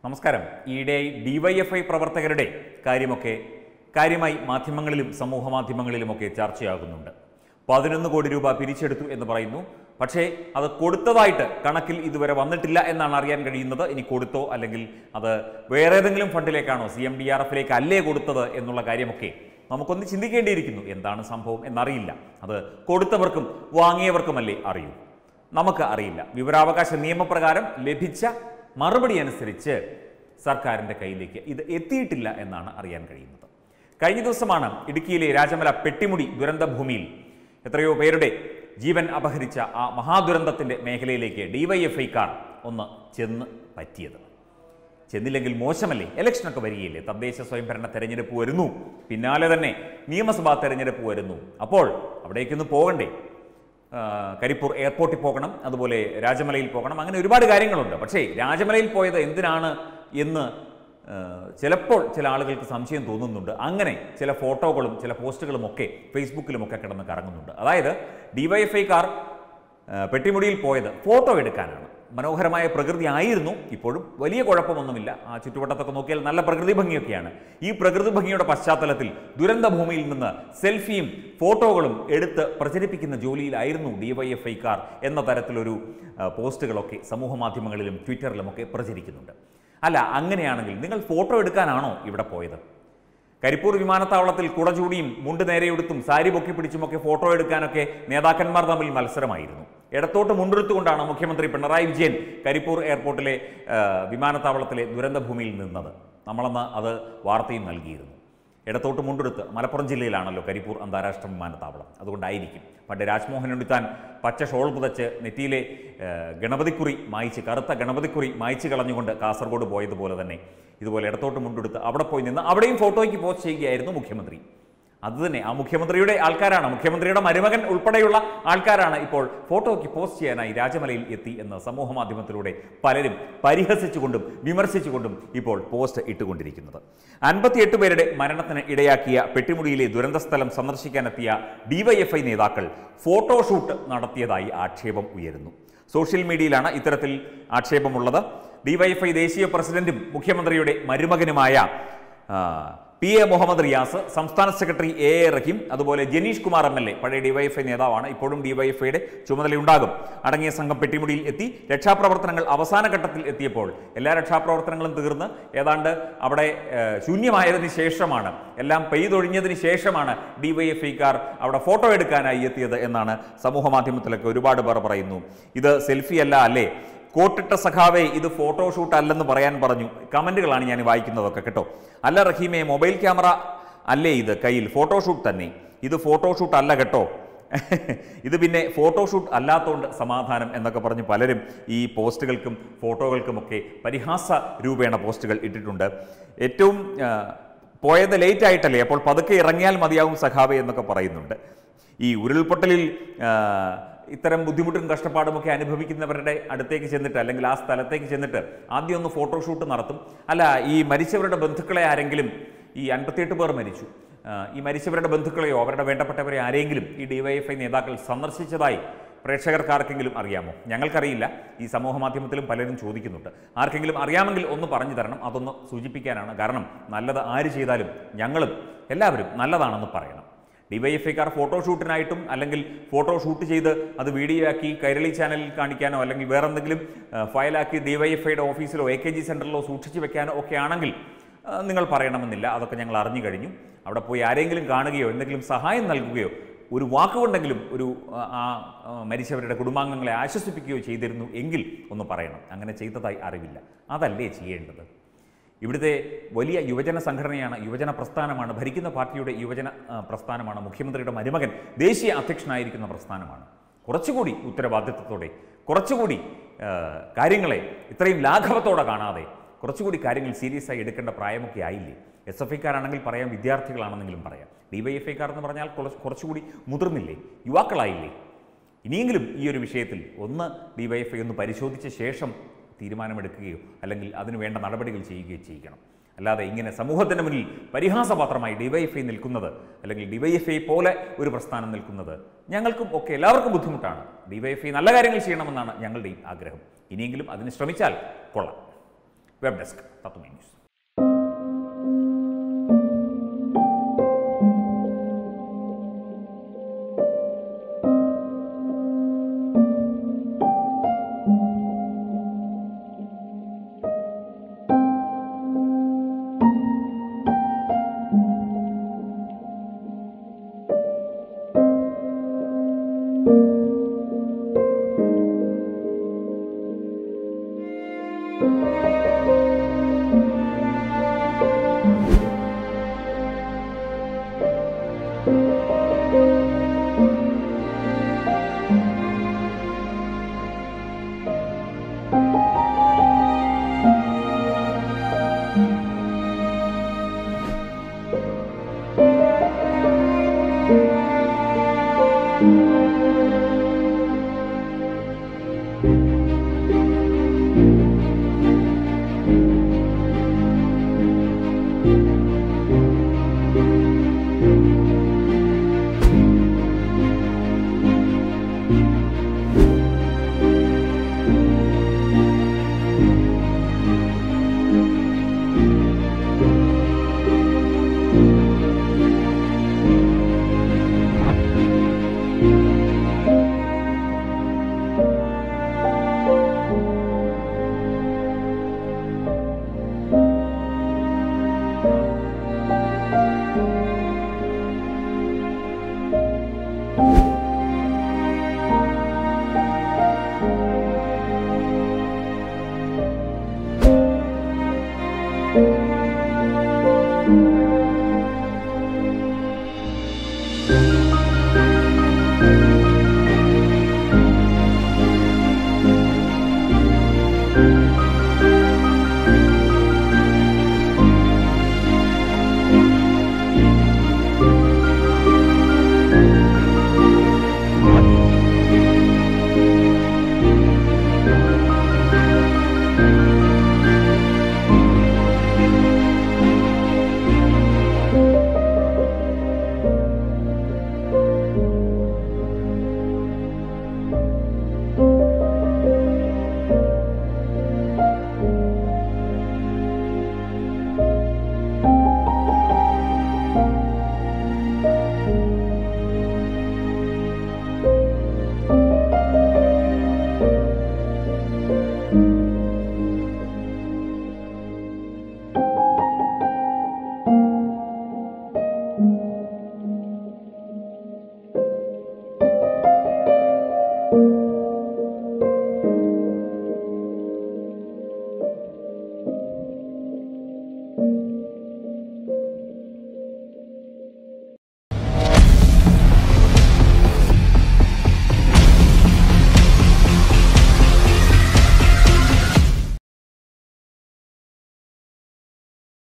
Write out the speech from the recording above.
നമസ്കാരം ഈയിടെ ഡിവൈഎഫ്ഐ പ്രവർത്തകരുടെ കാര്യമൊക്കെ കാര്യമായി മാധ്യമങ്ങളിലും സമൂഹ മാധ്യമങ്ങളിലുമൊക്കെ ചർച്ചയാകുന്നുണ്ട് പതിനൊന്ന് കോടി രൂപ പിരിച്ചെടുത്തു എന്ന് പറയുന്നു പക്ഷേ അത് കൊടുത്തതായിട്ട് കണക്കിൽ ഇതുവരെ വന്നിട്ടില്ല എന്നാണ് അറിയാൻ കഴിയുന്നത് ഇനി കൊടുത്തോ അല്ലെങ്കിൽ അത് വേറെ ഏതെങ്കിലും ഫണ്ടിലേക്കാണോ സി എം ഡി ആർ എഫിലേക്ക് അല്ലേ കൊടുത്തത് എന്നുള്ള കാര്യമൊക്കെ നമുക്കൊന്ന് ചിന്തിക്കേണ്ടിയിരിക്കുന്നു എന്താണ് സംഭവം എന്നറിയില്ല അത് കൊടുത്തവർക്കും വാങ്ങിയവർക്കുമല്ലേ അറിയൂ നമുക്ക് അറിയില്ല വിവരാവകാശ നിയമപ്രകാരം ലഭിച്ച മറുപടി അനുസരിച്ച് സർക്കാരിൻ്റെ കയ്യിലേക്ക് ഇത് എത്തിയിട്ടില്ല എന്നാണ് അറിയാൻ കഴിയുന്നത് കഴിഞ്ഞ ദിവസമാണ് ഇടുക്കിയിലെ രാജമല പെട്ടിമുടി ദുരന്ത ഭൂമിയിൽ എത്രയോ പേരുടെ ജീവൻ അപഹരിച്ച ആ മഹാദുരന്തത്തിൻ്റെ മേഖലയിലേക്ക് ഡിവൈഎഫ്ഐക്കാർ ഒന്ന് ചെന്ന് പറ്റിയത് ചെന്നില്ലെങ്കിൽ മോശമല്ലേ ഇലക്ഷനൊക്കെ വരികയില്ലേ തദ്ദേശ സ്വയംഭരണ തെരഞ്ഞെടുപ്പ് വരുന്നു പിന്നാലെ തന്നെ നിയമസഭാ തെരഞ്ഞെടുപ്പ് വരുന്നു അപ്പോൾ അവിടേക്കൊന്ന് പോകണ്ടേ ആ, കരിപ്പൂർ എയർപോർട്ടിൽ പോകണം അതുപോലെ രാജമലയിൽ പോകണം അങ്ങനെ ഒരുപാട് കാര്യങ്ങളുണ്ട് പക്ഷേ രാജമലയിൽ പോയത് എന്തിനാണ് എന്ന് ആ, ചിലപ്പോൾ ചില ആളുകൾക്ക് സംശയം തോന്നുന്നുണ്ട് അങ്ങനെ ചില ഫോട്ടോകളും ചില പോസ്റ്റുകളും ഒക്കെ ഫേസ്ബുക്കിലുമൊക്കെ കിടന്ന് കറങ്ങുന്നുണ്ട് അതായത് ഡിവൈഎഫ്ഐക്കാർ പെട്ടിമുടിയിൽ പോയത് ഫോട്ടോ എടുക്കാനാണ് മനോഹരമായ പ്രകൃതി ആയിരുന്നു ഇപ്പോഴും വലിയ കുഴപ്പമൊന്നുമില്ല ആ ചുറ്റുവട്ടത്തൊക്കെ നോക്കിയാൽ നല്ല പ്രകൃതി ഭംഗിയൊക്കെയാണ് ഈ പ്രകൃതി ഭംഗിയുടെ പശ്ചാത്തലത്തിൽ ദുരന്ത ഭൂമിയിൽ നിന്ന് സെൽഫിയും ഫോട്ടോകളും എടുത്ത് പ്രചരിപ്പിക്കുന്ന ജോലിയിലായിരുന്നു ഡിവൈഎഫ്ഐക്കാർ എന്ന തരത്തിലൊരു ആ, പോസ്റ്റുകളൊക്കെ സമൂഹ മാധ്യമങ്ങളിലും ട്വിറ്ററിലുമൊക്കെ പ്രചരിക്കുന്നുണ്ട് അല്ല അങ്ങനെയാണെങ്കിൽ നിങ്ങൾ ഫോട്ടോ എടുക്കാനാണോ ഇവിടെ പോയത് കരിപ്പൂർ വിമാനത്താവളത്തിൽ കുടചൂടിയും മുണ്ട് നേരെയെടുത്തും സാരി പൊക്കി പിടിച്ചുമൊക്കെ ഫോട്ടോ എടുക്കാനൊക്കെ നേതാക്കന്മാർ തമ്മിൽ മത്സരമായിരുന്നു ഇടത്തോട്ട് മുണ്ടെടുത്തുകൊണ്ടാണ് മുഖ്യമന്ത്രി പിണറായി വിജയൻ കരിപ്പൂർ എയർപോർട്ടിലെ ആ, വിമാനത്താവളത്തിലെ ദുരന്തഭൂമിയിൽ നിന്നത് നമ്മളന്ന് അത് വാർത്തയും നൽകിയിരുന്നു ഇടത്തോട്ട് മുണ്ടെടുത്ത് മലപ്പുറം ജില്ലയിലാണല്ലോ കരിപ്പൂർ അന്താരാഷ്ട്ര വിമാനത്താവളം അതുകൊണ്ടായിരിക്കും പണ്ട് രാജ്മോഹൻ ഉണ്ണിത്താൻ പച്ച ഷോൾ പുതച്ച് നെറ്റിയിലെ ആ, ഗണപതിക്കുറി മായ്ച്ച് കറുത്ത ഗണപതിക്കുറി മായ്ച്ച് കളഞ്ഞുകൊണ്ട് കാസർഗോഡ് പോയതുപോലെ തന്നെ ഇതുപോലെ ഇടത്തോട്ട് മുണ്ടെടുത്ത് അവിടെ പോയി നിന്ന് അവിടെയും ഫോട്ടോയ്ക്ക് പോസ്റ്റ് ചെയ്യുകയായിരുന്നു മുഖ്യമന്ത്രി അതുതന്നെ ആ മുഖ്യമന്ത്രിയുടെ ആൾക്കാരാണ് മുഖ്യമന്ത്രിയുടെ മരുമകൻ ഉൾപ്പെടെയുള്ള ആൾക്കാരാണ് ഇപ്പോൾ ഫോട്ടോയ്ക്ക് പോസ്റ്റ് ചെയ്യാനായി രാജമലയിൽ എത്തി എന്ന് സമൂഹ മാധ്യമത്തിലൂടെ പലരും പരിഹസിച്ചുകൊണ്ടും വിമർശിച്ചുകൊണ്ടും ഇപ്പോൾ പോസ്റ്റ് ഇട്ടുകൊണ്ടിരിക്കുന്നത് അൻപത്തിയെട്ട് പേരുടെ മരണത്തിന് ഇടയാക്കിയ പെട്ടിമുടിയിലെ ദുരന്തസ്ഥലം സന്ദർശിക്കാനെത്തിയ ഡിവൈഎഫ്ഐ നേതാക്കൾ ഫോട്ടോഷൂട്ട് നടത്തിയതായി ആക്ഷേപം ഉയരുന്നു സോഷ്യൽ മീഡിയയിലാണ് ഇത്തരത്തിൽ ആക്ഷേപമുള്ളത് ഡിവൈഎഫ്ഐ ദേശീയ പ്രസിഡന്റും മുഖ്യമന്ത്രിയുടെ മരുമകനുമായ ആ, പി എ മുഹമ്മദ് റിയാസ് സംസ്ഥാന സെക്രട്ടറി എ എ റഹീം അതുപോലെ Janeesh Kumar M L A പഴയ ഡിവൈഎഫ്ഐ നേതാവാണ് ഇപ്പോഴും ഡിവൈഎഫ്ഐയുടെ ചുമതലയുണ്ടാകും അടങ്ങിയ സംഘം പെട്ടിമുടിയിൽ എത്തി രക്ഷാപ്രവർത്തനങ്ങൾ അവസാന ഘട്ടത്തിൽ എത്തിയപ്പോൾ എല്ലാ രക്ഷാപ്രവർത്തനങ്ങളും തീർന്ന് ഏതാണ്ട് അവിടെ ഏഹ്, ശൂന്യമായതിനു ശേഷമാണ് എല്ലാം പെയ്തൊഴിഞ്ഞതിന് ശേഷമാണ് ഡിവൈഎഫ്ഐക്കാർ അവിടെ ഫോട്ടോ എടുക്കാനായി എത്തിയത് എന്നാണ് സമൂഹ മാധ്യമത്തിലൊക്കെ ഒരുപാട് പേർ പറയുന്നു ഇത് സെൽഫി അല്ല അല്ലേ കോട്ടിട്ട സഖാവേ ഇത് ഫോട്ടോഷൂട്ട് അല്ലെന്ന് പറയാൻ പറഞ്ഞു കമന്റുകളാണ് ഞാൻ വായിക്കുന്നതൊക്കെ കേട്ടോ അല്ല റഹീമെ മൊബൈൽ ക്യാമറ അല്ലേ ഇത് കയ്യിൽ ഫോട്ടോഷൂട്ട് തന്നെ ഇത് ഫോട്ടോഷൂട്ട് അല്ല കേട്ടോ ഇത് പിന്നെ ഫോട്ടോഷൂട്ട് അല്ലാത്തതുകൊണ്ട് സമാധാനം എന്നൊക്കെ പറഞ്ഞ് പലരും ഈ പോസ്റ്റുകൾക്കും ഫോട്ടോകൾക്കുമൊക്കെ പരിഹാസ രൂപേണ പോസ്റ്റുകൾ ഇട്ടിട്ടുണ്ട് ഏറ്റവും ആ, പോയത് ലേറ്റ് ആയിട്ടല്ലേ അപ്പോൾ പതുക്കെ ഇറങ്ങിയാൽ മതിയാവും സഖാവേ എന്നൊക്കെ പറയുന്നുണ്ട് ഈ ഉരുൾപൊട്ടലിൽ ആ, ഇത്തരം ബുദ്ധിമുട്ടും കഷ്ടപ്പാടുമൊക്കെ അനുഭവിക്കുന്നവരുടെ അടുത്തേക്ക് ചെന്നിട്ട് അല്ലെങ്കിൽ ആ സ്ഥലത്തേക്ക് ചെന്നിട്ട് ആദ്യം ഒന്ന് ഫോട്ടോഷൂട്ട് നടത്തും അല്ല ഈ മരിച്ചവരുടെ ബന്ധുക്കളെ ആരെങ്കിലും ഈ അൻപത്തിയെട്ട് പേർ മരിച്ചു ആ, ഈ മരിച്ചവരുടെ ബന്ധുക്കളെയോ അവരുടെ വേണ്ടപ്പെട്ടവരെ ആരെങ്കിലും ഈ ഡിവൈഎഫ്ഐ നേതാക്കൾ സന്ദർശിച്ചതായി പ്രേക്ഷകർക്ക് ആർക്കെങ്കിലും അറിയാമോ ഞങ്ങൾക്കറിയില്ല ഈ സമൂഹ മാധ്യമത്തിലും പലരും ചോദിക്കുന്നുണ്ട് ആർക്കെങ്കിലും അറിയാമെങ്കിൽ ഒന്ന് പറഞ്ഞു തരണം അതൊന്ന് സൂചിപ്പിക്കാനാണ് കാരണം നല്ലത് ആര് ചെയ്താലും ഞങ്ങളും എല്ലാവരും നല്ലതാണെന്ന് പറയണം ഡിവൈഎഫ്ഐക്കാർ ഫോട്ടോഷൂട്ടിനായിട്ടും അല്ലെങ്കിൽ ഫോട്ടോ ഷൂട്ട് ചെയ്ത് അത് വീഡിയോ ആക്കി കൈരളി ചാനലിൽ കാണിക്കാനോ അല്ലെങ്കിൽ വേറെ എന്തെങ്കിലും ആ, ഫയലാക്കി ഡിവൈഎഫ്ഐയുടെ ഓഫീസിലോ എ കെ ജി സെൻറ്ററിലോ സൂക്ഷിച്ച് വെക്കാനോ ഒക്കെ ആണെങ്കിൽ ആ, നിങ്ങൾ പറയണമെന്നില്ല അതൊക്കെ ഞങ്ങൾ അറിഞ്ഞു കഴിഞ്ഞു അവിടെ പോയി ആരെങ്കിലും കാണുകയോ എന്തെങ്കിലും സഹായം നൽകുകയോ ഒരു വാക്കുകൊണ്ടെങ്കിലും ഒരു ആ, ആ ആ, മരിച്ചവരുടെ കുടുംബാംഗങ്ങളെ ആശ്വസിപ്പിക്കുകയോ ചെയ്തിരുന്നു എങ്കിൽ ഒന്ന് പറയണം അങ്ങനെ ചെയ്തതായി അറിവില്ല അതല്ലേ ചെയ്യേണ്ടത് ഇവിടുത്തെ വലിയ യുവജന സംഘടനയാണ് യുവജന പ്രസ്ഥാനമാണ് ഭരിക്കുന്ന പാർട്ടിയുടെ യുവജന ആ, പ്രസ്ഥാനമാണ് മുഖ്യമന്ത്രിയുടെ മരുമകൻ ദേശീയ അധ്യക്ഷനായിരിക്കുന്ന പ്രസ്ഥാനമാണ് കുറച്ചുകൂടി ഉത്തരവാദിത്വത്തോടെ കുറച്ചുകൂടി ആ, കാര്യങ്ങളെ ഇത്രയും ലാഘവത്തോടെ കാണാതെ കുറച്ചുകൂടി കാര്യങ്ങൾ സീരിയസ് ആയി എടുക്കേണ്ട പ്രായമൊക്കെ ആയില്ലേ എസ് എഫ് ഐക്കാരാണെങ്കിൽ പറയാം വിദ്യാർത്ഥികളാണെന്നെങ്കിലും പറയാം ഡിവൈഎഫ്ഐക്കാർ എന്ന് പറഞ്ഞാൽ കുറച്ച് കുറച്ചുകൂടി മുതിർന്നില്ലേ യുവാക്കളായില്ലേ ഇനിയെങ്കിലും ഈ ഒരു വിഷയത്തിൽ ഒന്ന് ഡിവൈഎഫ്ഐ ഒന്ന് പരിശോധിച്ച ശേഷം തീരുമാനമെടുക്കുകയോ അല്ലെങ്കിൽ അതിന് വേണ്ട നടപടികൾ ചെയ്യുകയോ ചെയ്യിക്കണം അല്ലാതെ ഇങ്ങനെ സമൂഹത്തിൻ്റെ മുന്നിൽ പരിഹാസപാത്രമായി ഡിവൈഎഫ്ഐ നിൽക്കുന്നത് അല്ലെങ്കിൽ ഡിവൈഎഫ്ഐ പോലെ ഒരു പ്രസ്ഥാനം നിൽക്കുന്നത് ഞങ്ങൾക്കും ഒക്കെ എല്ലാവർക്കും ബുദ്ധിമുട്ടാണ് ഡിവൈഎഫ്ഐ നല്ല കാര്യങ്ങൾ ചെയ്യണമെന്നാണ് ഞങ്ങളുടെയും ആഗ്രഹം ഇനിയെങ്കിലും അതിന് ശ്രമിച്ചാൽ കൊള്ളാം വെബ് ഡെസ്ക് തത്വമേ ന്യൂസ്